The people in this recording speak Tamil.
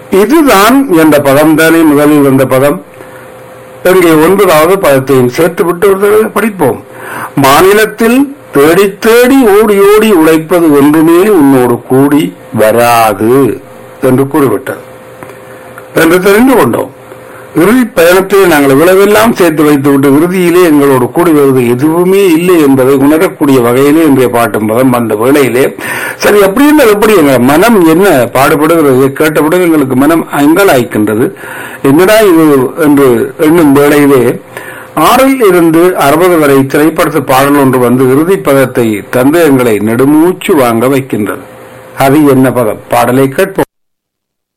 இதுதான் என்ற பதம் தானே முதலில் வந்த பதம் இங்கே ஒன்பதாவது பதத்தையும் சேர்த்துவிட்டு ஒரு தடவை படிப்போம் மாநிலத்தில் தேடி தேடி ஓடி ஓடி உழைப்பது ஒன்றுமே உன்னோடு கூடி வராது என்று கூறிவிட்டது என்று தெரிந்து கொண்டோம் இறுதி பயணத்தில் நாங்கள் இவ்வளவெல்லாம் சேர்த்து வைத்துவிட்டு இறுதியிலே எங்களோடு கூடி வருவது எதுவுமே இல்லை என்பதை உணரக்கூடிய வகையிலே இன்றைய பாட்டும் பதம் வந்த வேளையிலே சரி அப்படி இருந்தால் எப்படி எங்கள் மனம் என்ன பாடுபடுகிறது கேட்டவுடன் எங்களுக்கு மனம் அங்கலாய்க்கின்றது என்னடா இது என்று எண்ணும் வேளையிலே ஆறில் இருந்து அறுபது வரை திரைப்படத்து பாடல் ஒன்று வந்து இறுதி பதத்தை தந்து எங்களை நெடுமூச்சு வாங்க வைக்கின்றது அது என்ன பதம் பாடலை கேட்போம்